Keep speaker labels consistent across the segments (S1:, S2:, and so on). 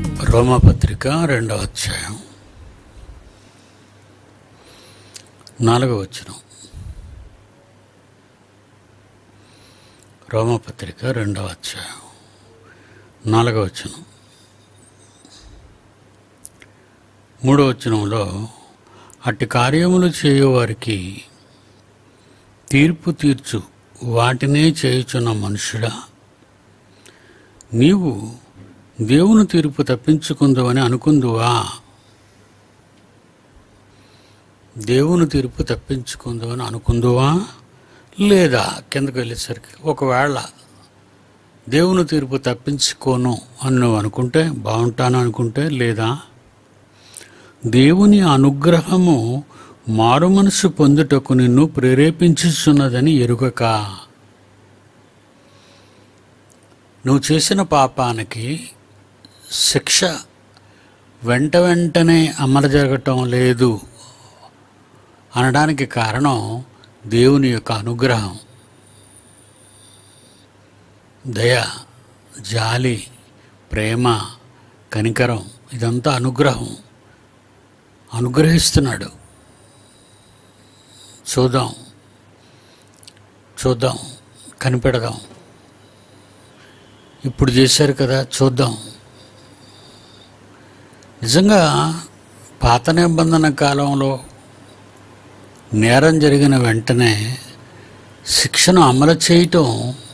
S1: రోమపత్రిక రెండవ అధ్యాయం నాలుగవ వచనం రోమపత్రిక రెండవ అధ్యాయం నాలుగవ వచనం మూడవ వచనంలో అట్టి కార్యములు చేయువారికి తీర్పు తీర్చు వాటినే చేయుచున్న మనుషుడా నీవు దేవుని తీర్పు తప్పించుకుందామని అనుకుందువా దేవుని తీర్పు తప్పించుకుందామని అనుకుందువా లేదా కిందకు వెళ్ళేసరికి ఒకవేళ దేవుని తీర్పు తప్పించుకోను అని నువ్వు అనుకుంటే బాగుంటాను అనుకుంటే లేదా దేవుని అనుగ్రహము మారు మనసు పొందుటకు నిన్ను ప్రేరేపించుచున్నదని ఎరుగక నువ్వు చేసిన పాపానికి శిక్ష వెంట వెంటనే అమలు జరగటం లేదు అనడానికి కారణం దేవుని యొక్క అనుగ్రహం దయ జాలి ప్రేమ కనికరం ఇదంతా అనుగ్రహం అనుగ్రహిస్తున్నాడు చూద్దాం చూద్దాం కనిపెడదాం ఇప్పుడు చేశారు కదా చూద్దాం నిజంగా పాత నిబంధన కాలంలో నేరం జరిగిన వెంటనే శిక్షను అమలు చేయటం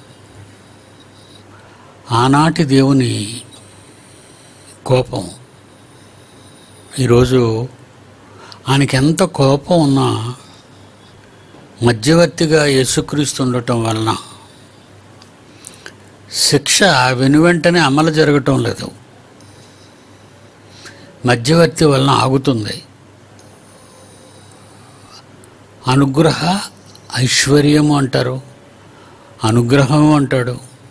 S1: ఆనాటి దేవుని కోపం ఈరోజు ఆయనకి ఎంత కోపం ఉన్నా మధ్యవర్తిగా యేసుక్రీస్తు ఉండటం వలన శిక్ష వెనువెంటనే అమలు జరగటం లేదు మధ్యవర్తి వలన ఆగుతుంది అనుగ్రహ ఐశ్వర్యము అంటారు అనుగ్రహం అంటాడు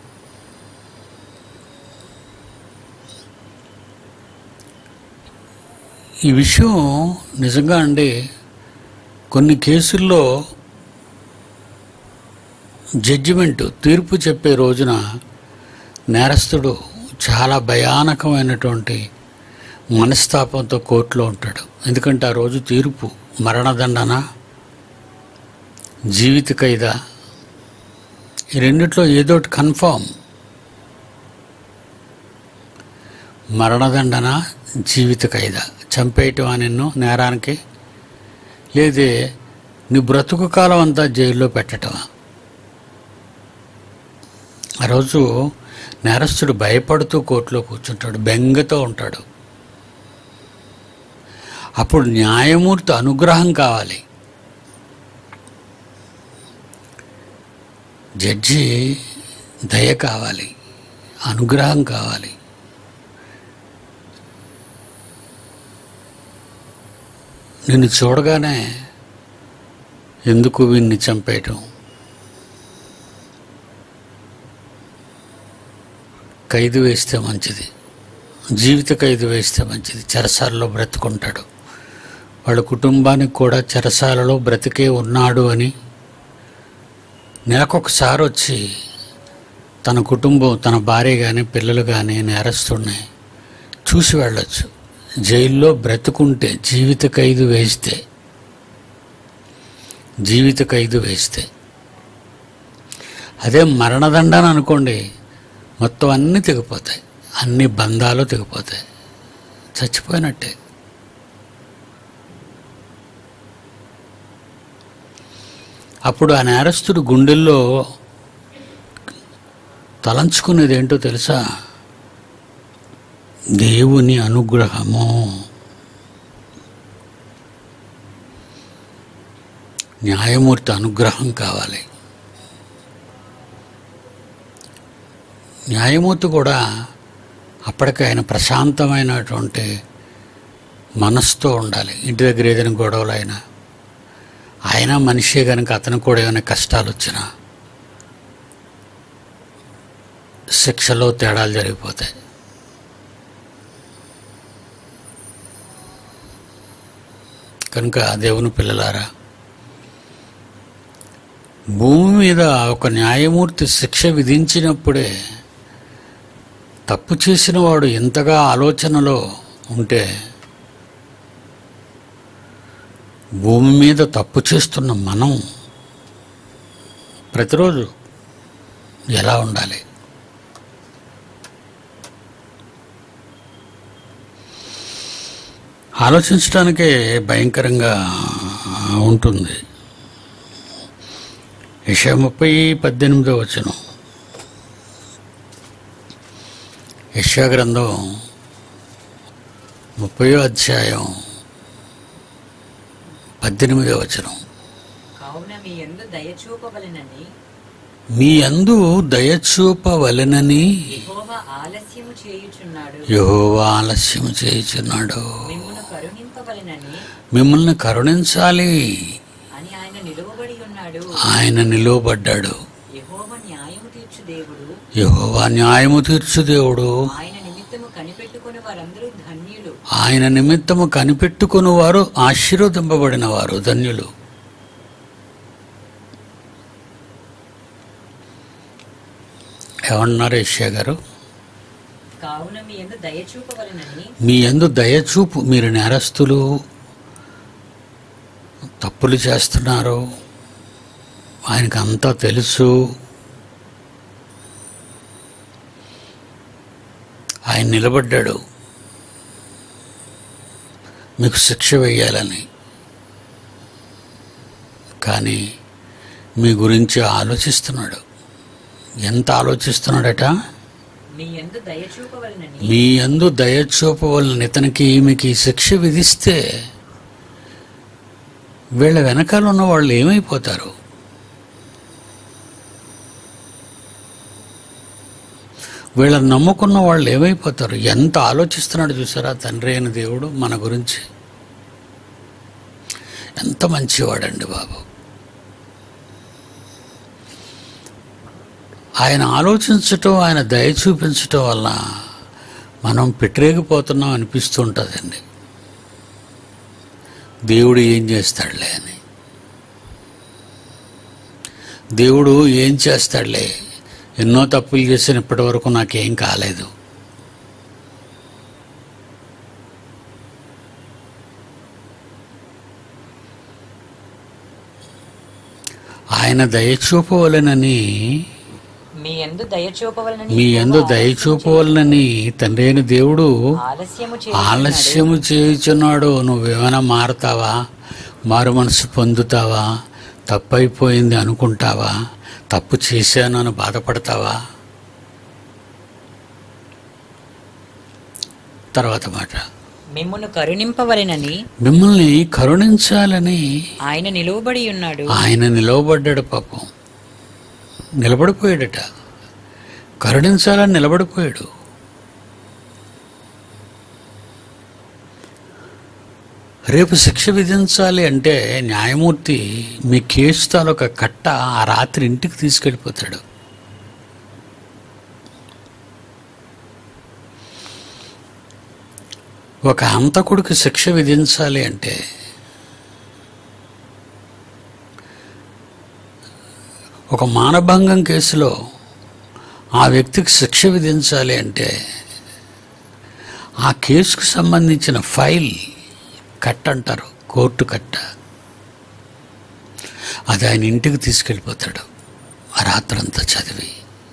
S1: ఈ విషయం నిజంగా అండి కొన్ని కేసుల్లో జడ్జిమెంట్ తీర్పు చెప్పే రోజున నేరస్తుడు చాలా భయానకమైనటువంటి మనస్తాపంతో కోర్టులో ఉంటాడు ఎందుకంటే ఆ రోజు తీర్పు మరణదండన జీవిత ఖైదా ఈ రెండిట్లో ఏదోటి కన్ఫామ్ మరణదండన జీవిత ఖైదా చంపేయటం నిన్ను నేరానికి లేదే నీ బ్రతుకు కాలం అంతా జైల్లో పెట్టటమా ఆ రోజు నేరస్తుడు భయపడుతూ కోర్టులో కూర్చుంటాడు బెంగతో ఉంటాడు అప్పుడు న్యాయమూర్తి అనుగ్రహం కావాలి జడ్జి దయ కావాలి అనుగ్రహం కావాలి నిన్ను చూడగానే ఎందుకు వీన్ని చంపేయటం ఖైదు వేస్తే మంచిది జీవిత ఖైదు వేస్తే మంచిది చెరసాలలో బ్రతుకుంటాడు వాళ్ళ కుటుంబానికి కూడా చెరసాలలో బ్రతికే ఉన్నాడు అని నెలకొకసారి వచ్చి తన కుటుంబం తన భార్య కానీ పిల్లలు కానీ నేరస్తుడిని చూసి వెళ్ళొచ్చు జైల్లో బ్రతుకుంటే జీవిత ఖైదు వేస్తే జీవిత ఖైదు వేస్తే అదే మరణదండన అనుకోండి మొత్తం అన్నీ తెగిపోతాయి అన్ని బంధాలు తెగిపోతాయి చచ్చిపోయినట్టే అప్పుడు ఆ నేరస్తుడు గుండెల్లో తలంచుకునేది ఏంటో తెలుసా దేవుని అనుగ్రహము న్యాయమూర్తి అనుగ్రహం కావాలి న్యాయమూర్తి కూడా అప్పటికి ఆయన ప్రశాంతమైనటువంటి మనసుతో ఉండాలి ఇంటి దగ్గర ఏదైనా గొడవలు అయినా ఆయన మనిషే కనుక అతనికి కూడా ఏమైనా కష్టాలు వచ్చినా శిక్షలో తేడాలు జరిగిపోతాయి కనుక దేవుని పిల్లలారా భూమి మీద ఒక న్యాయమూర్తి శిక్ష విధించినప్పుడే తప్పు చేసిన వాడు ఇంతగా ఆలోచనలో ఉంటే భూమి మీద తప్పు చేస్తున్న మనం ప్రతిరోజు ఎలా ఉండాలి ఆలోచించడానికే భయంకరంగా ఉంటుంది యశ ముప్పై పద్దెనిమిదో వచనం యశా గ్రంథం ముప్పయో అధ్యాయం పద్దెనిమిదో వచనం
S2: కావున మీ ఎందు దయచూపవలెనని
S1: మీ అందు దయచూపవలెనని
S2: యెహోవా ఆలస్యము చేయుచున్నాడు
S1: యెహోవా ఆలస్యం చేయుచున్నాడు
S2: మిమ్మును కరుణింపవలెనని
S1: మిమ్మల్ని కరుణించాలి
S2: అని ఆయన నిలువబడి ఉన్నాడు
S1: ఆయన నిలువబడ్డాడు
S2: యెహోవ న్యాయము తీర్చు దేవుడు
S1: యెహోవా న్యాయము తీర్చు దేవుడు
S2: ఆయన నిమిత్తము కనిపెట్టుకుని వారందరూ ధన్యులు
S1: ఆయన నిమిత్తము కనిపెట్టుకుని వారు ఆశీర్వదింపబడిన వారు ధన్యులు ఏమన్నారు యశ్యా గారు
S2: కావున మీ ఎందు దయచూపవలెనని
S1: మీ యందు దయచూపు మీరు నేరస్తులు తప్పులు చేస్తున్నారు ఆయనకు అంతా తెలుసు ఆయన నిలబడ్డాడు మీకు శిక్ష వేయాలని కానీ మీ గురించి ఆలోచిస్తున్నాడు ఎంత ఆలోచిస్తున్నాడట
S2: మీ ఎందు దయచూపవలెనని
S1: మీ యందు దయచూపవలన ఇతనికి మీకు ఈ శిక్ష విధిస్తే వీళ్ళ వెనకాల ఉన్న వాళ్ళు ఏమైపోతారు వీళ్ళని నమ్ముకున్న వాళ్ళు ఏమైపోతారు ఎంత ఆలోచిస్తున్నాడు చూసారా తండ్రి అయిన దేవుడు మన గురించి ఎంత మంచివాడండి బాబు ఆయన ఆలోచించటం ఆయన దయ చూపించటం వల్ల మనం పెట్టరేగిపోతున్నాం అనిపిస్తూ ఉంటుందండి దేవుడు ఏం చేస్తాడులే అని దేవుడు ఏం చేస్తాడులే ఎన్నో తప్పులు చేసిన ఇప్పటి వరకు నాకేం కాలేదు ఆయన దయ చూపవలెనని
S2: మీ ఎందు దయచూపవలెనని
S1: మీ యందు
S2: యెహోవా
S1: దయ చూపవలనని తండ్రి అయిన దేవుడు
S2: ఆలస్యము
S1: ఆలస్యము చేయుచున్నాడు నువ్వేమైనా మారుతావా మారు మనసు పొందుతావా తప్పైపోయింది అనుకుంటావా తప్పు చేశాను అని బాధపడతావా తర్వాత మాట
S2: మిమ్మును కరుణింపవలెనని
S1: మిమ్మల్ని కరుణించాలని
S2: ఆయన నిలువబడి ఉన్నాడు
S1: ఆయన నిలవబడ్డాడు పాపం నిలబడిపోయాడట కరుణించాలని నిలబడిపోయాడు రేపు శిక్ష విధించాలి అంటే న్యాయమూర్తి మీ కేసు తాలూకా కట్ట ఆ రాత్రి ఇంటికి తీసుకెళ్ళిపోతాడు ఒక హంతకుడికి శిక్ష విధించాలి అంటే ఒక మానభంగం కేసులో ఆ వ్యక్తికి శిక్ష విధించాలి అంటే ఆ కేసుకు సంబంధించిన ఫైల్ కట్ట అంటారు కోర్టు కట్ట అది ఆయన ఇంటికి తీసుకెళ్ళిపోతాడు ఆ రాత్రంతా చదివి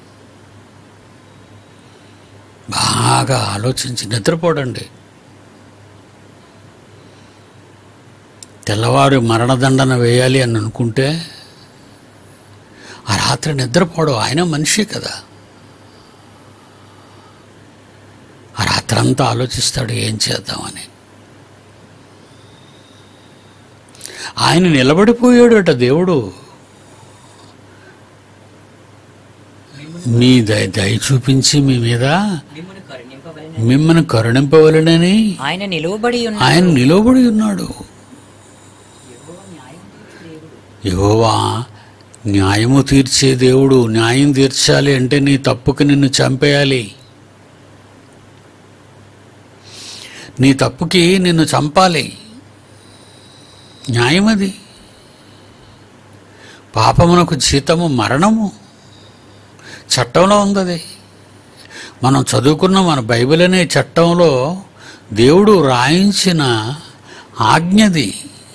S1: బాగా ఆలోచించి నిద్రపోడండి తెల్లవారు మరణదండన వేయాలి అని అనుకుంటే ఆ రాత్రి నిద్రపోవడం ఆయన మనిషి కదా ఆ రాత్రంతా ఆలోచిస్తాడు ఏం చేద్దామని ఆయన నిలబడిపోయాడట దేవుడు మీ దయ దయ చూపించి మీ మీద
S2: మిమ్మును కరుణింపవలెనని
S1: మిమ్మల్ని కరుణింపవలనని
S2: ఆయన నిలువబడి ఉన్నాడు
S1: ఆయన నిలబడి ఉన్నాడు
S2: యెహోవా న్యాయం తీర్చు దేవుడు
S1: యెహోవా న్యాయము తీర్చే దేవుడు న్యాయం తీర్చాలి అంటే నీ తప్పుకి నిన్ను చంపేయాలి నీ తప్పుకి నిన్ను చంపాలి న్యాయం అది పాపమునకు జీతము మరణము చట్టంలో ఉంది అది మనం చదువుకున్న మన బైబిల్ అనే చట్టంలో దేవుడు రాయించిన ఆజ్ఞది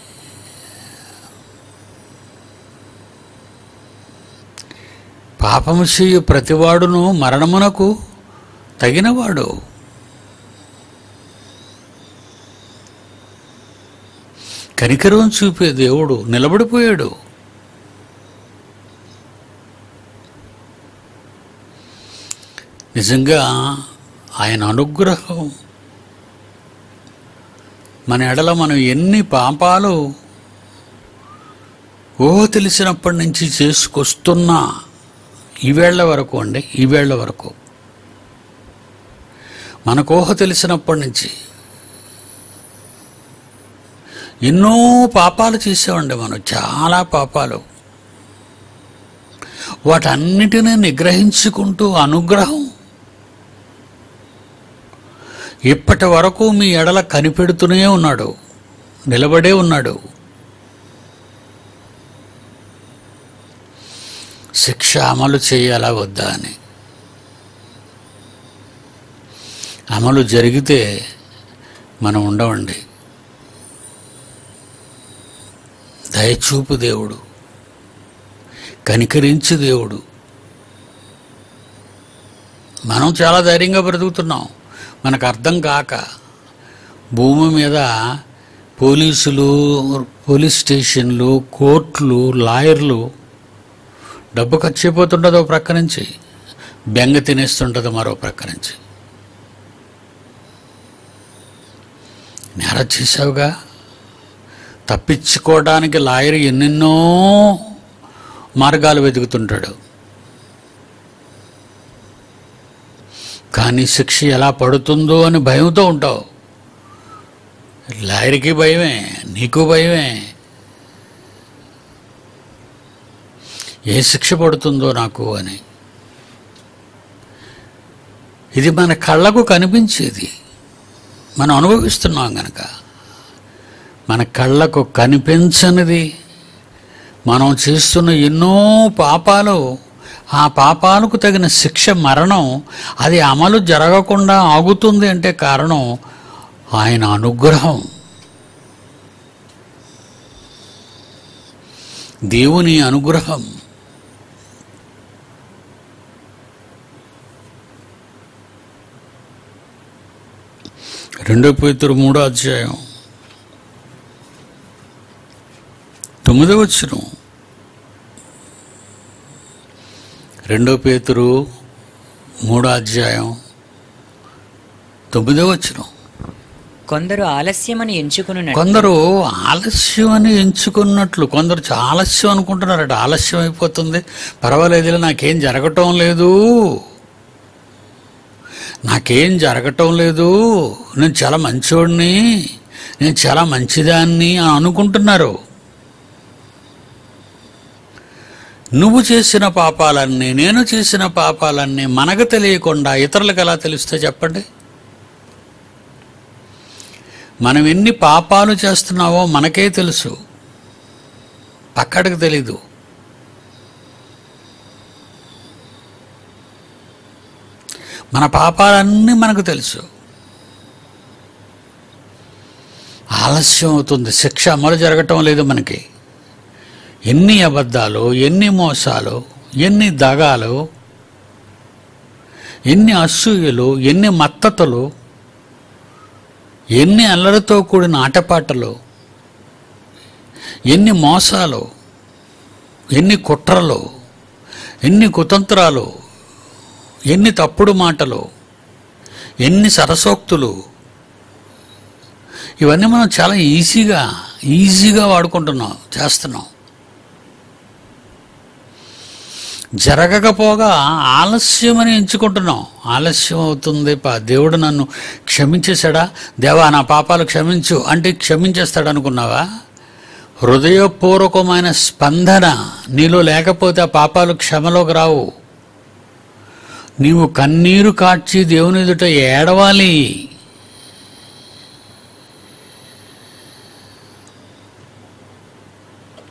S1: పాపము చేయు ప్రతివాడును మరణమునకు తగినవాడు కనికరం చూపే దేవుడు నిలబడిపోయాడు నిజంగా ఆయన అనుగ్రహం మన ఎడల మనం ఎన్ని పాపాలు ఊహ తెలిసినప్పటి నుంచి చేసుకొస్తున్నా ఈవేళ్ల వరకు అండి ఈవేళ్ల వరకు మనకు ఊహ తెలిసినప్పటి నుంచి ఎన్నో పాపాలు చేసామండి మనం చాలా పాపాలు వాటన్నిటినీ నిగ్రహించుకుంటూ అనుగ్రహం ఇప్పటి వరకు మీ ఎడల కనిపెడుతూనే ఉన్నాడు నిలబడే ఉన్నాడు శిక్ష అమలు చేయాలా వద్దా అని అమలు జరిగితే మనం ఉండవండి దయచూపు దేవుడు కనికరించు దేవుడు మనం చాలా ధైర్యంగా బ్రతుకుతున్నాం మనకు అర్థం కాక భూమి మీద పోలీసులు పోలీస్ స్టేషన్లు కోర్టులు లాయర్లు డబ్బు ఖర్చు అయిపోతుంటుంది ఓ ప్రక్క నుంచి బెంగ తినేస్తుంటుంది మరో ప్రక్క నుంచి నేర చేసావుగా తప్పించుకోవడానికి లాయర్ ఎన్నెన్నో మార్గాలు వెతుకుతుంటాడు కానీ శిక్ష ఎలా పడుతుందో అని భయంతో ఉంటావు లాయర్కి భయమే నీకు భయమే ఏ శిక్ష పడుతుందో నాకు అని ఇది మన కళ్ళకు కనిపించేది మనం అనుభవిస్తున్నాం గనక మన కళ్ళకు కనిపించనిది మనం చేస్తున్న ఎన్నో పాపాలు ఆ పాపాలకు తగిన శిక్ష మరణం అది అమలు జరగకుండా ఆగుతుంది అంటే కారణం ఆయన అనుగ్రహం దేవుని అనుగ్రహం రెండో పేతురు మూడో అధ్యాయం తొమ్మిదో వచ్చిన రెండో పేతురు మూడో అధ్యాయం తొమ్మిదో వచ్చిన
S2: కొందరు ఆలస్యమని ఎంచుకుని
S1: కొందరు ఆలస్యం అని ఎంచుకున్నట్లు కొందరు చాలా ఆలస్యం అనుకుంటున్నారట ఆలస్యం అయిపోతుంది పర్వాలేదులే నాకేం జరగటం లేదు నాకేం జరగటం లేదు నేను చాలా మంచోడిని నేను చాలా మంచిదాన్ని అని అనుకుంటున్నారు నువ్వు చేసిన పాపాలన్నీ నేను చేసిన పాపాలన్నీ మనకు తెలియకుండా ఇతరులకు ఎలా తెలుస్తాయి చెప్పండి మనం ఎన్ని పాపాలు చేస్తున్నావో మనకే తెలుసు పక్కడికి తెలీదు మన పాపాలన్నీ మనకు తెలుసు ఆలస్యం అవుతుంది శిక్ష అమలు జరగటం లేదు మనకి ఎన్ని అబద్ధాలు ఎన్ని మోసాలు ఎన్ని దగాలు ఎన్ని అసూయలు ఎన్ని మత్తతలు ఎన్ని అల్లరితో కూడిన ఆటపాటలు ఎన్ని మోసాలు ఎన్ని కుట్రలు ఎన్ని కుతంత్రాలు ఎన్ని తప్పుడు మాటలు ఎన్ని సరసోక్తులు ఇవన్నీ మనం చాలా ఈజీగా ఈజీగా వాడుకుంటున్నాం చేస్తున్నాం జరగకపోగా ఆలస్యమని ఎంచుకుంటున్నాం ఆలస్యం అవుతుంది పా దేవుడు నన్ను క్షమించేశాడా దేవా నా పాపాలు క్షమించు అంటే క్షమించేస్తాడు అనుకున్నావా హృదయపూర్వకమైన స్పందన నీలో లేకపోతే ఆ పాపాలు క్షమలోకి రావు నీవు కన్నీరు కార్చి దేవుని ఎదుట ఏడవాలి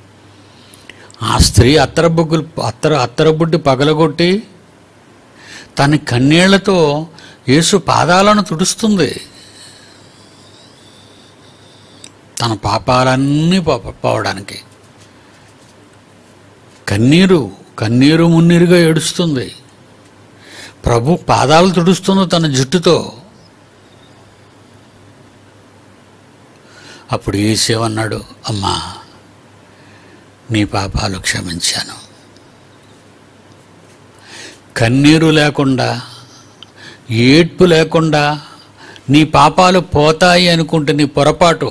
S1: ఆ స్త్రీ అత్తరబుగ్గులు అత్తర అత్తరబుడ్డి పగలగొట్టి తన కన్నీళ్లతో యేసు పాదాలను తుడుస్తుంది తన పాపాలన్నీ పో- పోవడానికి కన్నీరు కన్నీరు మున్నీరుగా ఏడుస్తుంది ప్రభు పాదాలు తుడుస్తుంది తన జుట్టుతో అప్పుడు ఏసేవన్నాడు అమ్మా నీ పాపాలు క్షమించాను కన్నీరు లేకుండా ఏడ్పు లేకుండా నీ పాపాలు పోతాయి అనుకుంటే నీ పొరపాటు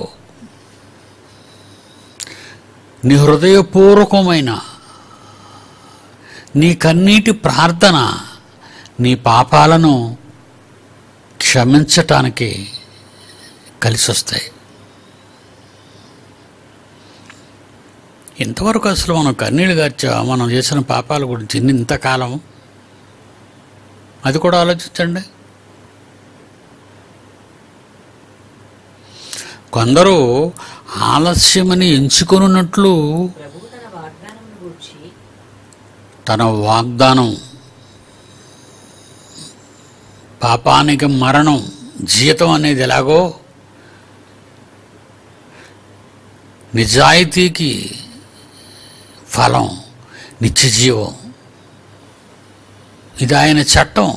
S1: నీ హృదయపూర్వకమైన నీ కన్నీటి ప్రార్థన నీ పాపాలను క్షమించటానికి కలిసి వస్తాయి ఇంతవరకు అసలు మనం కన్నీళ్ళు గార్చా మనం చేసిన పాపాల గురించి ఇంతకాలం అది కూడా ఆలోచించండి కొందరు ఆలస్యమని ఎంచుకొనున్నట్లు
S2: ప్రభు తన వాగ్దానం గూర్చి
S1: తన వాగ్దానం పాపానికి మరణం జీతం అనేది ఎలాగో నిజాయితీకి ఫలం నిత్యజీవం ఇది ఆయన చట్టం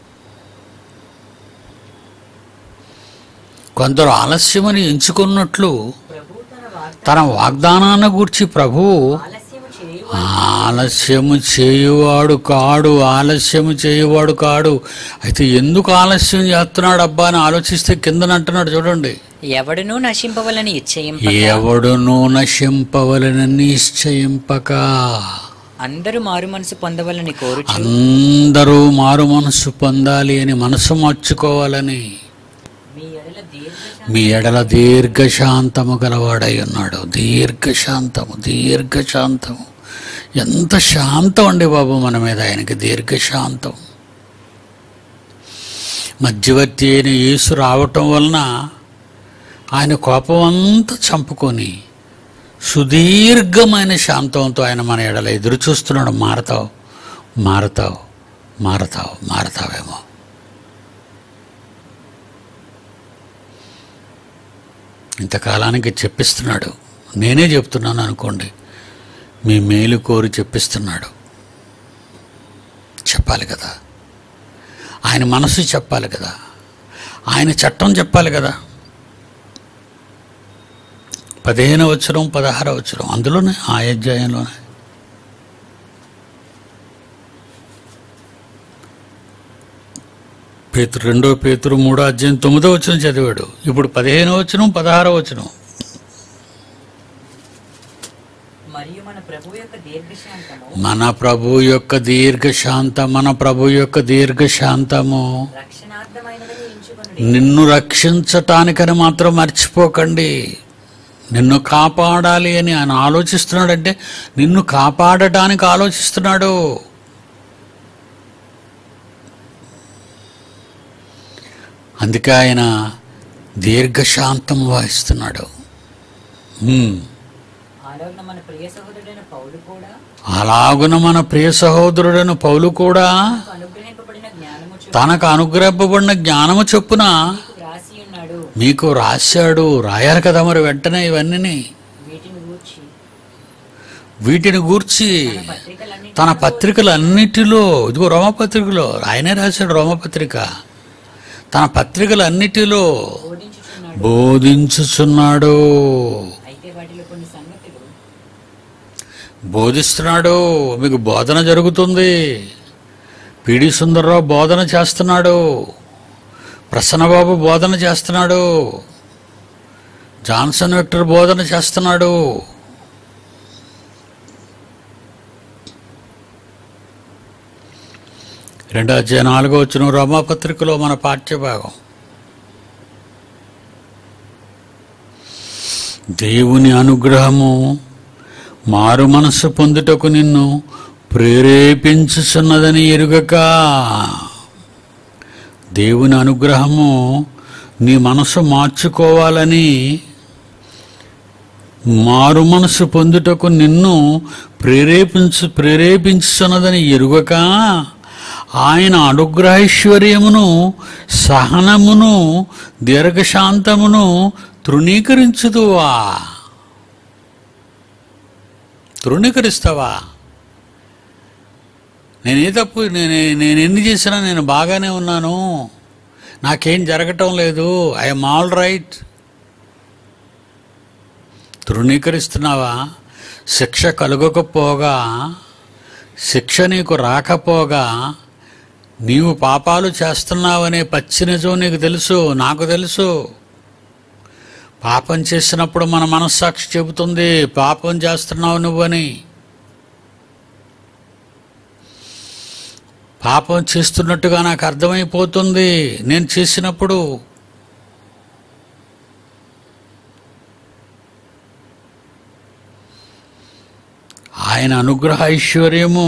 S1: కొందరు ఆలస్యమని ఎంచుకున్నట్లు
S2: ప్రభు తన వాగ్దానం
S1: తన వాగ్దానాన్ని గూర్చి ప్రభువు
S2: ఆలస్యము చేయు
S1: ఆలస్యము చేయువాడు కాడు ఆలస్యము చేయువాడు కాడు అయితే ఎందుకు ఆలస్యం చేస్తున్నాడు అబ్బా అని ఆలోచిస్తే కిందన అంటున్నాడు చూడండి
S2: ఎవడునూ నశింపవలని ఇచ్చయింపక
S1: ఎవడునూ నశింపవలని నిశ్చయింపక
S2: అందరూ మారు మనసు పొందవలని కోరుచు
S1: అందరూ మారు మనసు పొందాలి అని మనసు మార్చుకోవాలని
S2: మీ ఎడల దీర్ఘ
S1: మీ ఎడల దీర్ఘశాంతము గలవాడై ఉన్నాడు దీర్ఘశాంతము దీర్ఘశాంతము ఎంత శాంతం అండి బాబు మన మీద ఆయనకి దీర్ఘశాంతం మధ్యవర్తి అయిన యేసు రావటం వలన ఆయన కోపం అంతా చంపుకొని సుదీర్ఘమైన శాంతంతో ఆయన మన ఎడల ఎదురు చూస్తున్నాడు మారతావు మారతావు మారతావు మారతావేమో ఇంతకాలానికి చెప్పిస్తున్నాడు నేనే చెప్తున్నాను అనుకోండి మీ మేలు కోరి చెప్పిస్తున్నాడు చెప్పాలి కదా ఆయన మనసు చెప్పాలి కదా ఆయన చట్టం చెప్పాలి కదా పదిహేను వచ్చరం పదహారు వచ్చరం అందులోనే ఆ అధ్యాయంలోనే పేతురు రెండో పేతురు మూడో అధ్యాయం తొమ్మిదో వచ్చిన చదివాడు ఇప్పుడు పదిహేనో వచ్చిన పదహారో వచ్చిన
S2: మరియు మన ప్రభు యొక్క దీర్ఘశాంతము
S1: మన ప్రభు యొక్క దీర్ఘశాంత మన ప్రభు యొక్క దీర్ఘశాంతము
S2: రక్షణార్థమైనదని ఎంచుకొనుడి
S1: నిన్ను రక్షించటానికని మాత్రం మర్చిపోకండి నిన్ను కాపాడాలి అని ఆయన ఆలోచిస్తున్నాడంటే నిన్ను కాపాడటానికి ఆలోచిస్తున్నాడు అందుకే ఆయన దీర్ఘశాంతం వహిస్తున్నాడు హ్మ్.
S2: ఆలోచన మన ప్రియ సహోదరుడైన పౌలు కూడా
S1: అలాగున మన ప్రియ సహోదరుడను పౌలు కూడా
S2: తనకు అనుగ్రహింపబడిన జ్ఞానము చొప్పున
S1: తనకు అనుగ్రహింపబడిన జ్ఞానము చొప్పున
S2: మీకు వ్రాసి ఉన్నాడు
S1: మీకు రాశాడు రాయాలి కదా మరి వెంటనే ఇవన్నీ
S2: వీటిని గూర్చి
S1: వీటిని గూర్చి
S2: పత్రికలన్నీ
S1: తన పత్రికలన్నిటిలో ఇదిగో రోమపత్రికలో ఆయనే రాశాడు రోమపత్రిక తన పత్రికలన్నిటిలో
S2: బోధించుచున్నాడు
S1: బోధించుచున్నాడు
S2: అయితే వాటిలో కొన్ని సంగతులు
S1: బోధిస్తున్నాడు మీకు బోధన జరుగుతుంది పిడి సుందర్రావు బోధన చేస్తున్నాడు ప్రసన్నబాబు బోధన చేస్తున్నాడు జాన్సన్ విక్టర్ బోధన చేస్తున్నాడు రెండో అధ్యాయ నాలుగో వచ్చిన రోమాపత్రికలో మన పాఠ్యభాగం దేవుని అనుగ్రహము మారు మనస్సు పొందుటకు నిన్ను ప్రేరేపించుచున్నదని ఎరుగక దేవుని అనుగ్రహము నీ మనసు మార్చుకోవాలని మారు మనసు పొందుటకు నిన్ను ప్రేరేపించు ప్రేరేపించుచున్నదని ఎరుగక ఆయన అనుగ్రహైశ్వర్యమును సహనమును దీర్ఘశాంతమును తృణీకరించుదువా తృణీకరిస్తావా నేనే తప్పు నేను నేను ఎన్ని చేసినా నేను బాగానే ఉన్నాను నాకేం జరగటం లేదు ఐఎమ్ ఆల్ రైట్ తృణీకరిస్తున్నావా శిక్ష కలుగకపోగా శిక్ష నీకు రాకపోగా నీవు పాపాలు చేస్తున్నావనే పచ్చి నిజం నీకు తెలుసు నాకు తెలుసు పాపం చేసినప్పుడు మన మనస్సాక్షి చెబుతుంది పాపం చేస్తున్నావు నువ్వని పాపం చేస్తున్నట్టుగా నాకు అర్థమైపోతుంది నేను చేసినప్పుడు ఆయన అనుగ్రహ ఐశ్వర్యము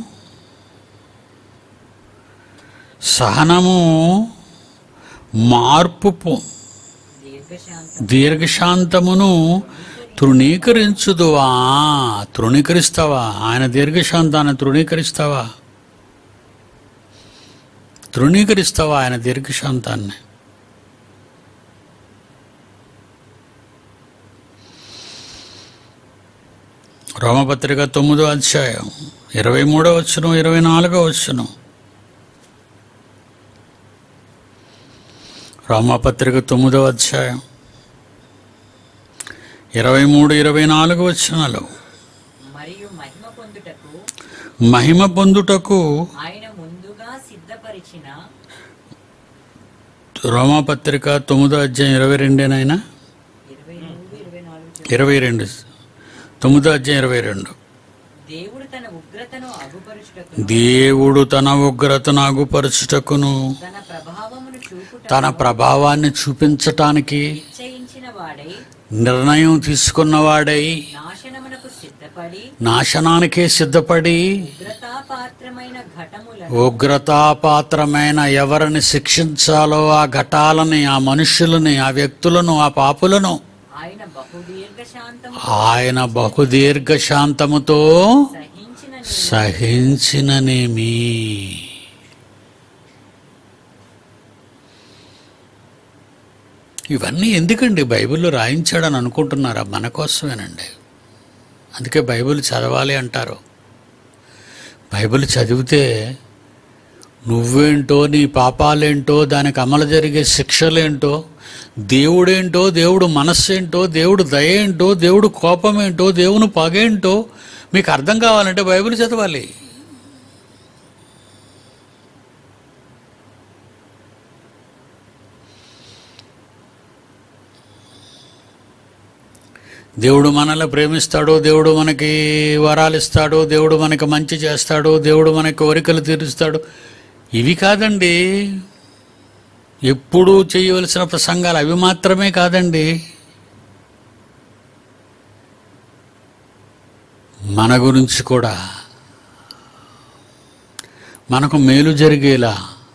S1: సహనము మార్పు పొ-
S2: దీర్ఘశాంతం
S1: దీర్ఘశాంతమును తృణీకరించుదువా తృణీకరిస్తావా ఆయన దీర్ఘశాంతాన్ని తృణీకరిస్తావా తృణీకరిస్తావా ఆయన దీర్ఘశాంతాన్ని రోమపత్రిక తొమ్మిదో అధ్యాయం ఇరవై మూడో వచ్చును ఇరవై నాలుగో వచ్చును రోమపత్రిక తొమ్మిదో అధ్యాయం ఇరవై మూడు ఇరవై నాలుగు వచ్చినాలు
S2: మరియు మహిమ పొందుటకు
S1: మహిమ పొందుటకు
S2: ఆయన ముందుగా సిద్ధపరిచిన
S1: రోమాపత్రిక తొమ్మిదో అధ్యాయం ఇరవై రెండేనైనా
S2: ఇరవై మూడు ఇరవై నాలుగు
S1: ఇరవై రెండు తొమ్మిదో అధ్యాయం ఇరవై రెండు
S2: దేవుడు తన ఉగ్రతను అగుపరుచుటకు
S1: దేవుడు తన ఉగ్రతను అగుపరచుటకును
S2: తన ప్రభావమును చూపుట
S1: తన ప్రభావాన్ని చూపించటానికి
S2: నిశ్చయించిన వాడై
S1: నిర్ణయం తీసుకున్నవాడై
S2: నాశనమునకు సిద్ధపడి
S1: నాశనానికే సిద్ధపడి
S2: ఉగ్రతాపాత్రమైన ఘటములను
S1: ఉగ్రతాపాత్రమైన ఎవరిని శిక్షించాలో ఆ ఘటాలని ఆ మనుష్యులని ఆ వ్యక్తులను ఆ పాపులను
S2: ఆయన బహుదీర్ఘ శాంతము
S1: ఆయన బహుదీర్ఘ శాంతముతో
S2: సహించిన
S1: సహించిననేమి ఇవన్నీ ఎందుకండి బైబిల్లో రాయించాడని అనుకుంటున్నారా మన కోసమేనండి అందుకే బైబిల్ చదవాలి అంటారు బైబిల్ చదివితే నువ్వేంటో నీ పాపాలేంటో దానికి అమలు జరిగే శిక్షలేంటో దేవుడేంటో దేవుడు మనస్సేంటో దేవుడు దయ ఏంటో దేవుడు కోపమేంటో దేవుని పగేంటో మీకు అర్థం కావాలంటే బైబిల్ చదవాలి దేవుడు మనల్ని ప్రేమిస్తాడు దేవుడు మనకి వరాలు ఇస్తాడు దేవుడు మనకి మంచి చేస్తాడు దేవుడు మనకి కోరికలు తీరుస్తాడు ఇవి కాదండి ఎప్పుడూ చేయవలసిన ప్రసంగాలు అవి మాత్రమే కాదండి మన గురించి కూడా మనకు మేలు జరిగేలా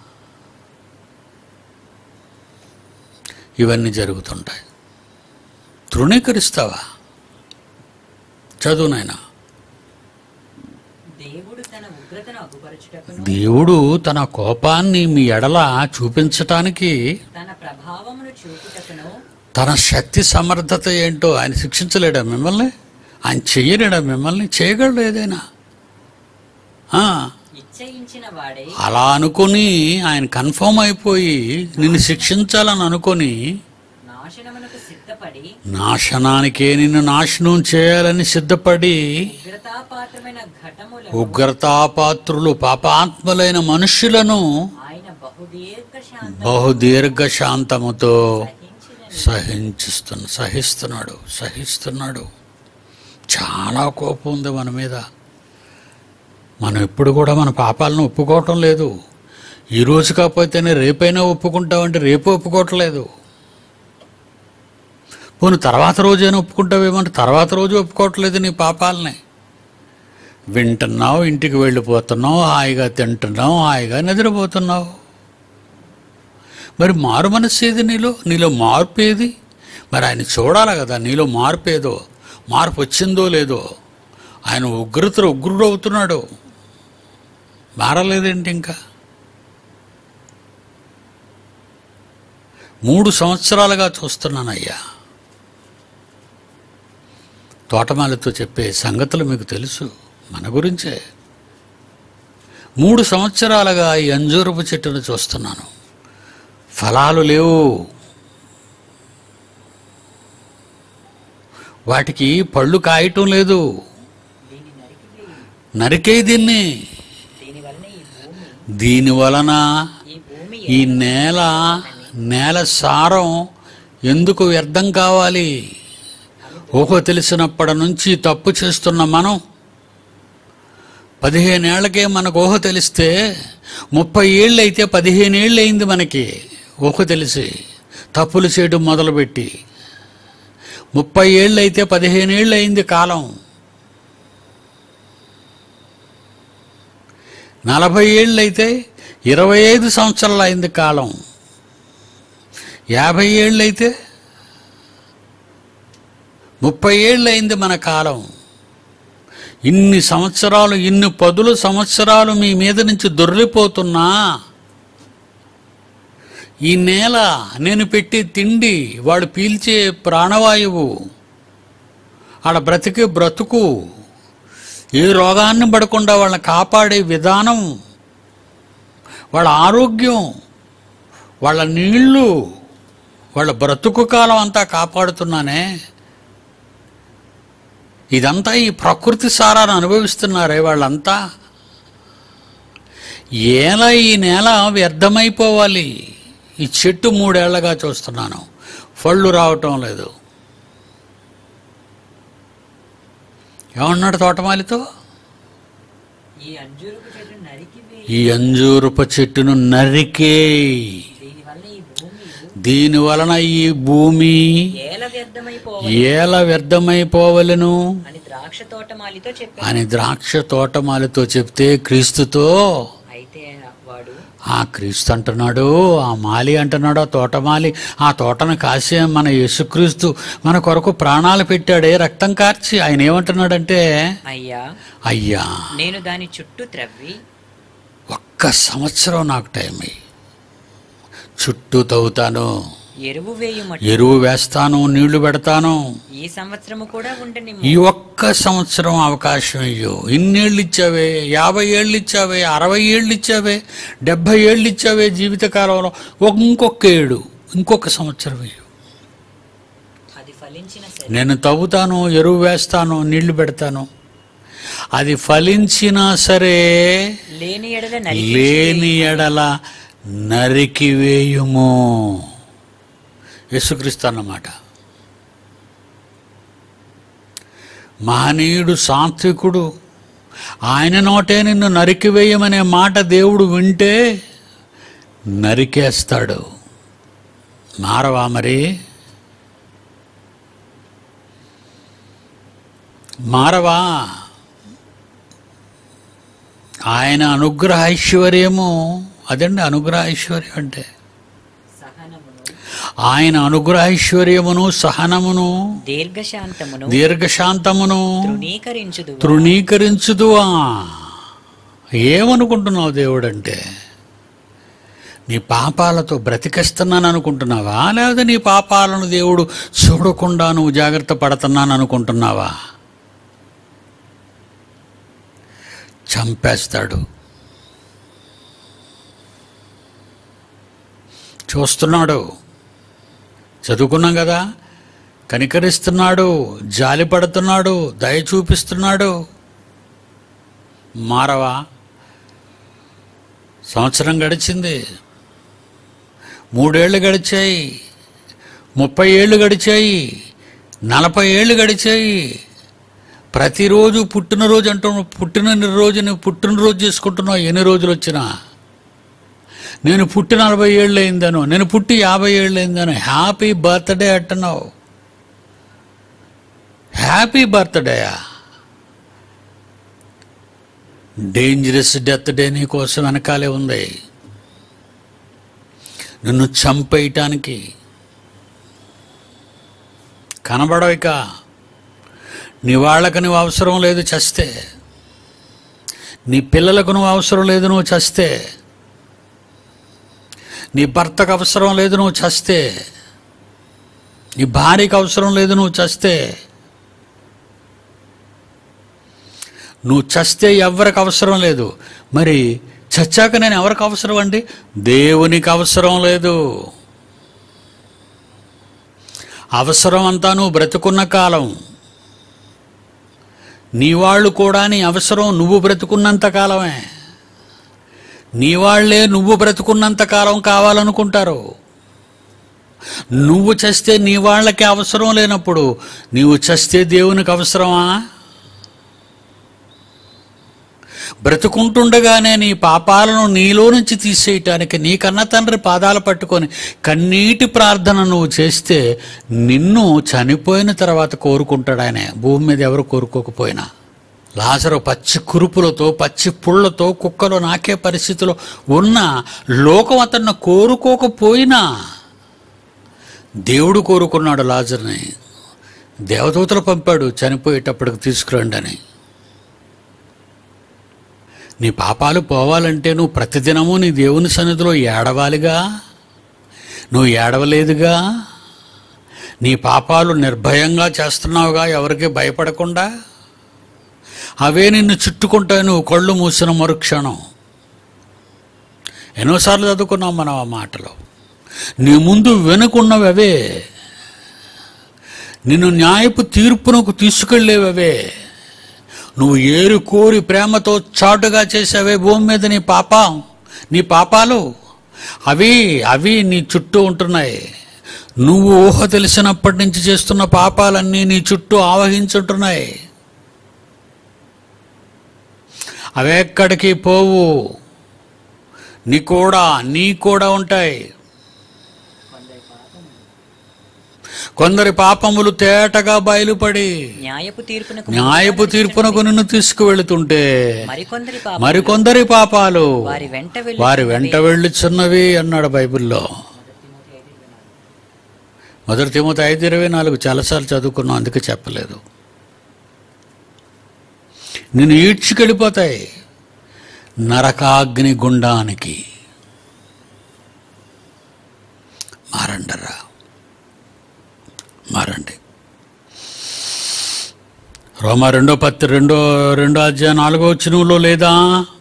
S1: ఇవన్నీ జరుగుతుంటాయి తృణీకరిస్తావా చదువు నాయనా
S2: దేవుడు తన ఉగ్రతను అగుపరచుటకును
S1: దేవుడు తన కోపాన్ని మీ ఎడల చూపించటానికి
S2: తన ప్రభావమును చూపుటకును
S1: తన శక్తి సమర్థత ఏంటో ఆయన శిక్షించలేడా మిమ్మల్ని ఆయన చెయ్యలేడా మిమ్మల్ని చేయగలడు ఏదైనా ఆ,
S2: నిశ్చయించిన వాడై
S1: అలా అనుకొని ఆయన కన్ఫర్మ్ అయిపోయి నిన్ను శిక్షించాలని అనుకొని
S2: నాశనమునకు సిద్ధపడి
S1: నాశనానికే నిన్ను నాశనం చేయాలని సిద్ధపడి
S2: ఉగ్రతాపాత్రమైన ఘటములను
S1: ఉగ్రతాపాత్రులు పాపాత్ములైన మనుష్యులను
S2: ఆయన బహుదీర్ఘ శాంతం
S1: బహుదీర్ఘ శాంతముతో
S2: సహించిన
S1: సహించుస్తున్న సహిస్తున్నాడు సహిస్తున్నాడు చాలా కోపం ఉంది మన మీద మనం ఎప్పుడు కూడా మన పాపాలను ఒప్పుకోవటం లేదు ఈ రోజు కాకపోతేనే రేపైనా ఒప్పుకుంటామంటే రేపు ఒప్పుకోవట్లేదు పోను తర్వాత రోజైనా ఒప్పుకుంటావేమంటే తర్వాత రోజు ఒప్పుకోవట్లేదు నీ పాపాలని వింటున్నావు ఇంటికి వెళ్ళిపోతున్నావు హాయిగా తింటున్నావు హాయిగా నిద్రపోతున్నావు మరి మారు మనస్సు ఏది నీలో నీలో మార్పు ఏది మరి ఆయన చూడాలి కదా నీలో మార్పు ఏదో మార్పు వచ్చిందో లేదో ఆయన ఉగ్రత ఉగ్రుడు అవుతున్నాడు మారలేదేంటి ఇంకా మూడు సంవత్సరాలుగా చూస్తున్నానయ్యా తోటమాలతో చెప్పే సంగతులు మీకు తెలుసు మన గురించే మూడు సంవత్సరాలుగా ఈ అంజూరపు చెట్టును చూస్తున్నాను ఫలాలు లేవు వాటికి పళ్ళు కాయటం లేదు
S2: దీని నరికివేయి
S1: నరికే దీన్ని
S2: దీని వలన ఈ భూమి
S1: దీని వలన
S2: ఈ భూమి
S1: ఈ నేల నేల సారం ఎందుకు వ్యర్థం కావాలి ఊహ తెలిసినప్పటి నుంచి తప్పు చేస్తున్న మనం పదిహేనేళ్లకే మనకు ఊహ తెలిస్తే ముప్పై ఏళ్ళు అయితే పదిహేను ఏళ్ళు అయింది మనకి ఊహ తెలిసి తప్పులు చేయడం మొదలుపెట్టి ముప్పై ఏళ్ళు అయితే పదిహేను ఏళ్ళు అయింది కాలం నలభై ఏళ్ళు అయితే ఇరవై ఐదు సంవత్సరాలు అయింది కాలం యాభై ఏళ్ళు అయితే ముప్పై ఏళ్ళు అయింది మన కాలం ఇన్ని సంవత్సరాలు ఇన్ని పదుల సంవత్సరాలు మీ మీద నుంచి దొర్లిపోతున్నా ఈ నేల నేను పెట్టే తిండి వాడు పీల్చే ప్రాణవాయువు ఆడ బ్రతికే బ్రతుకు ఏ రోగాన్ని పడకుండా వాళ్ళని కాపాడే విధానం వాళ్ళ ఆరోగ్యం వాళ్ళ నీళ్ళు వాళ్ళ బ్రతుకు కాలం అంతా కాపాడుతున్నానే ఇదంతా ఈ ప్రకృతి సారాన్ని అనుభవిస్తున్నారే వాళ్ళంతా ఏలా ఈ నేల వ్యర్థమైపోవాలి ఈ చెట్టు మూడేళ్లగా చూస్తున్నాను పళ్ళు రావటం లేదు ఏమన్నాడు తోటమాలితో
S2: ఈ అంజూరపు చెట్టు నరికివేయి
S1: ఈ అంజూరపు చెట్టును నరికే
S2: దీని వలన ఈ భూమి
S1: దీని వలన ఈ భూమి
S2: ఏల వ్యర్థమైపో
S1: ఏల వ్యర్థమైపోవలను
S2: అని ద్రాక్ష తోటమాలితో చెప్పాను
S1: అని ద్రాక్ష తోటమాలితో చెప్తే క్రీస్తుతో
S2: అయితే వాడు
S1: ఆ క్రీస్తు అంటున్నాడు ఆ మాలి అంటున్నాడు ఆ తోటమాలి ఆ తోటను కాసే మన యేసుక్రీస్తు మన కొరకు ప్రాణాలు పెట్టాడే రక్తం కార్చి ఆయన ఏమంటున్నాడంటే
S2: అయ్యా
S1: అయ్యా
S2: నేను దాని చుట్టూ త్రవ్వి
S1: ఒక్క సంవత్సరం నాకు టైం ఇయ్యి. చుట్టూ తవ్వుతాను
S2: ఎరువు వేయుమట
S1: ఎరువు వేస్తాను నీళ్లు పెడతాను
S2: ఈ సంవత్సరము కూడా ఉండని
S1: ఈ ఒక్క సంవత్సరం అవకాశం ఇయ్యు ఇన్నేళ్ళు ఇచ్చావే యాభై ఏళ్ళు ఇచ్చావే అరవై ఏళ్ళు ఇచ్చావే డెబ్భై ఏళ్ళు ఇచ్చావే జీవితకాలంలో ఒక ఇంకొక ఏడు ఇంకొక సంవత్సరం ఇయ్యు
S2: అది ఫలించిన సరే
S1: నేను తవ్వుతాను ఎరువు వేస్తాను నీళ్లు పెడతాను అది ఫలించినా సరే
S2: లేని ఎడల నరికి
S1: లేని ఎడల నరికివేయుము యేసుక్రీస్తు అన్నమాట మహనీయుడు సాత్వికుడు ఆయన నోటే నిన్ను నరికివేయమనే మాట దేవుడు వింటే నరికేస్తాడు మారవా మరి మారవా ఆయన అనుగ్రహ ఐశ్వర్యము అదండి అనుగ్రహ ఐశ్వర్యం అంటే
S2: సహనమును
S1: ఆయన అనుగ్రహ ఐశ్వర్యమును సహనమును
S2: దీర్ఘశాంతమును
S1: దీర్ఘశాంతమును
S2: తృణీకరించుదు
S1: తృణీకరించుదువా ఏమనుకుంటున్నావు దేవుడు అంటే నీ పాపాలతో బ్రతికేస్తున్నాను అనుకుంటున్నావా లేదా నీ పాపాలను దేవుడు చూడకుండా నువ్వు జాగ్రత్త పడుతున్నాను అనుకుంటున్నావా చంపేస్తాడు చూస్తున్నాడు చదువుకున్నాం కదా కనికరిస్తున్నాడు జాలి పడుతున్నాడు దయ చూపిస్తున్నాడు మారవా సంవత్సరం గడిచింది మూడేళ్లు గడిచాయి ముప్పై ఏళ్ళు గడిచాయి నలభై ఏళ్ళు గడిచాయి ప్రతిరోజు పుట్టినరోజు అంటున్నావు పుట్టిన రోజుని పుట్టినరోజు చేసుకుంటున్నావు ఎన్ని రోజులు వచ్చినా నేను పుట్టి నలభై ఏళ్ళు అయిందను నేను పుట్టి యాభై ఏళ్ళు అయిందను హ్యాపీ బర్త్డే అంటున్నావు హ్యాపీ బర్త్డేయా డేంజరస్ డెత్ డే నీ కోసం వెనకాలే ఉంది నిన్ను చంపేయటానికి కనబడవు ఇక నీ వాళ్ళకు నువ్వు అవసరం లేదు చస్తే నీ పిల్లలకు నువ్వు అవసరం లేదు నువ్వు చస్తే నీ భర్తకు అవసరం లేదు నువ్వు చస్తే నీ భార్యకి అవసరం లేదు నువ్వు చస్తే నువ్వు చస్తే ఎవరికి అవసరం లేదు మరి చచ్చాక నేను ఎవరికి అవసరం అండి దేవునికి అవసరం లేదు అవసరం అంతా నువ్వు బ్రతుకున్న కాలం నీ వాళ్ళు కూడా నీ అవసరం నువ్వు బ్రతుకున్నంత కాలమే నీ వాళ్ళే నువ్వు బ్రతుకున్నంత కాలం కావాలనుకుంటారు నువ్వు చస్తే నీ వాళ్ళకి అవసరం లేనప్పుడు నీవు చస్తే దేవునికి అవసరమా బ్రతుకుంటుండగానే నీ పాపాలను నీలో నుంచి తీసేయటానికి నీ కన్న తండ్రి పాదాలు పట్టుకొని కన్నీటి ప్రార్థన నువ్వు చేస్తే నిన్ను చనిపోయిన తర్వాత కోరుకుంటాడు ఆయన భూమి మీద ఎవరు కోరుకోకపోయినా లాజరు పచ్చి కురుపులతో పచ్చి పుళ్ళతో కుక్కలు నాకే పరిస్థితిలో ఉన్న లోకం అతన్ని కోరుకోకపోయినా దేవుడు కోరుకున్నాడు లాజర్ని దేవదూతలు పంపాడు చనిపోయేటప్పటికి తీసుకురండి అని నీ పాపాలు పోవాలంటే నువ్వు ప్రతిదినము నీ దేవుని సన్నిధిలో ఏడవాలిగా నువ్వు ఏడవలేదుగా నీ పాపాలు నిర్భయంగా చేస్తున్నావుగా ఎవరికి భయపడకుండా అవే నిన్ను చుట్టుకుంటాయి నువ్వు కళ్ళు మూసిన మరుక్షణం ఎన్నోసార్లు చదువుకున్నాం మనం ఆ మాటలో నీ ముందు వెనుకున్నవి అవే నిన్ను న్యాయపు తీర్పునకు తీసుకెళ్ళేవి అవే నువ్వు ఏరు కోరి ప్రేమతో చాటుగా చేసావే భూమి మీద నీ పాపం నీ పాపాలు అవి అవి నీ చుట్టూ ఉంటున్నాయి నువ్వు ఊహ తెలిసినప్పటి నుంచి చేస్తున్న పాపాలన్నీ నీ చుట్టూ ఆవహించుంటున్నాయి అవి ఎక్కడికి పోవు నీ కూడా నీ కూడా ఉంటాయి కొందరి పాపములు తేటగా బయలుపడి
S2: న్యాయపు తీర్పునకు
S1: న్యాయపు తీర్పునకు నిన్ను తీసుకువెళుతుంటే
S2: మరికొందరి పాప
S1: మరికొందరి పాపాలు
S2: వారి వెంట వెళ్ళి
S1: వారి వెంట వెళ్ళుచున్నవి అన్నాడు బైబిల్లో మొదటి తిమ్మత ఐదు ఇరవై నాలుగు చాలాసార్లు చదువుకున్నాం అందుకే చెప్పలేదు నిన్ను ఈడ్చుకెళ్ళిపోతాయి నరకాగ్ని గుండానికి మారండరా మారండి రోమా రెండో పత్తి రెండో రెండో అధ్యాయం నాలుగో వచ్చినలో లేదా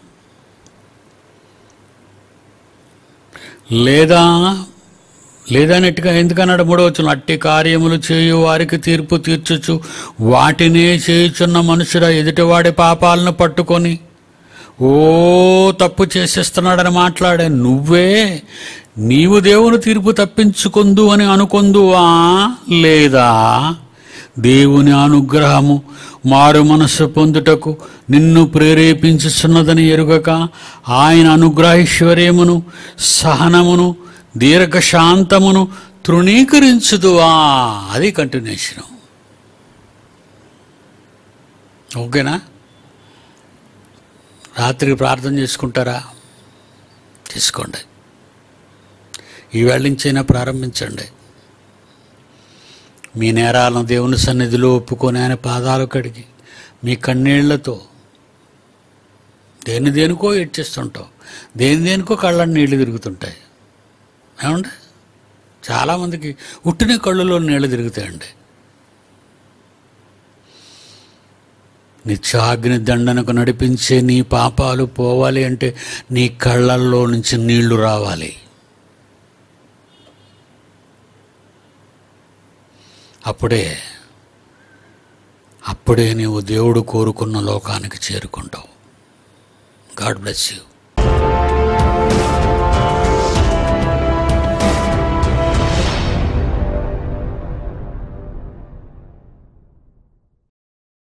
S1: లేదా లేదన్నట్టుగా ఎందుకన్నాడు మూడో వచ్చిన అట్టి కార్యములు చేయు వారికి తీర్పు తీర్చుచు వాటినే చేయుచున్న మనుషుడ ఎదుటివాడి పాపాలను పట్టుకొని ఓ తప్పు చేసేస్తున్నాడని మాట్లాడే నువ్వే నీవు దేవుని తీర్పు తప్పించుకుందు అని అనుకుందువా లేదా దేవుని అనుగ్రహము మారు మనస్సు పొందుటకు నిన్ను ప్రేరేపించుచున్నదని ఎరుగక ఆయన అనుగ్రహైశ్వర్యమును సహనమును దీర్ఘశాంతమును తృణీకరించుదువా అది కంటిన్యూషన్ ఓకేనా రాత్రికి ప్రార్థన చేసుకుంటారా చేసుకోండి ఈవేళ నుంచైనా ప్రారంభించండి మీ నేరాలను దేవుని సన్నిధిలో ఒప్పుకొని ఆయన పాదాలు కడిగి మీ కన్నీళ్లతో దేని దేనికో ఏడ్చేస్తుంటావు దేని దేనికో కళ్ళని నీళ్లు తిరుగుతుంటాయి ఏమండి చాలామందికి ఉట్టిన కళ్ళులో నీళ్లు తిరుగుతాయండి నిత్యాగ్ని దండనకు నడిపించే నీ పాపాలు పోవాలి అంటే నీ కళ్ళల్లో నుంచి నీళ్లు రావాలి అప్పుడే అప్పుడే నీవు దేవుడు కోరుకున్న లోకానికి చేరుకుంటావు గాడ్ బ్లెస్ యూ